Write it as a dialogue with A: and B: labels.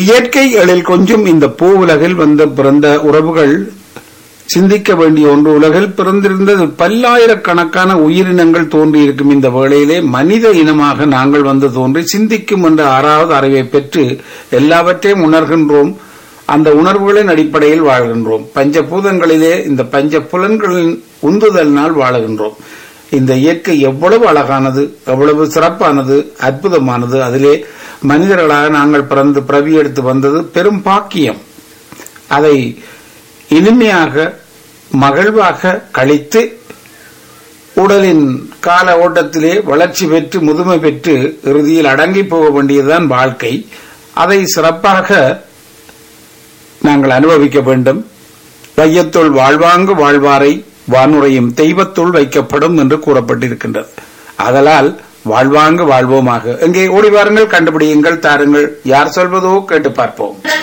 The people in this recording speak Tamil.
A: இயற்கை எழில் கொஞ்சம் இந்த பூ உலகில் வந்த பிறந்த உறவுகள் சிந்திக்க வேண்டிய ஒன்று உலகில் பிறந்திருந்தது பல்லாயிரக்கணக்கான உயிரினங்கள் தோன்றியிருக்கும் இந்த வேளையிலே மனித இனமாக நாங்கள் வந்து தோன்றி சிந்திக்கும் என்ற ஆறாவது அறிவை பெற்று எல்லாவற்றையும் உணர்கின்றோம் அந்த உணர்வுகளின் அடிப்படையில் வாழ்கின்றோம் பஞ்சபூதங்களிலே இந்த பஞ்ச புலன்களின் உந்துதலினால் வாழுகின்றோம் இந்த இயற்கை எவ்வளவு அழகானது எவ்வளவு சிறப்பானது அற்புதமானது அதிலே மனிதர்களாக நாங்கள் பிறந்து பிரவி எடுத்து வந்தது பெரும் பாக்கியம் அதை இனிமையாக மகிழ்வாக கழித்து உடலின் கால ஓட்டத்திலே வளர்ச்சி பெற்று முதுமை பெற்று இறுதியில் அடங்கி போக வேண்டியதுதான் வாழ்க்கை அதை சிறப்பாக நாங்கள் அனுபவிக்க வேண்டும் வையத்துள் வாழ்வாங்கு வாழ்வாரை வானுரையும் தெய்வத்துள் வைக்கப்படும் என்று கூறப்பட்டிருக்கின்றது அதலால் வாழ்வாங்கு வாழ்வோமாக எங்கே ஓடி வாருங்கள் கண்டுபிடியுங்கள் தாருங்கள் யார் சொல்வதோ கேட்டு பார்ப்போம்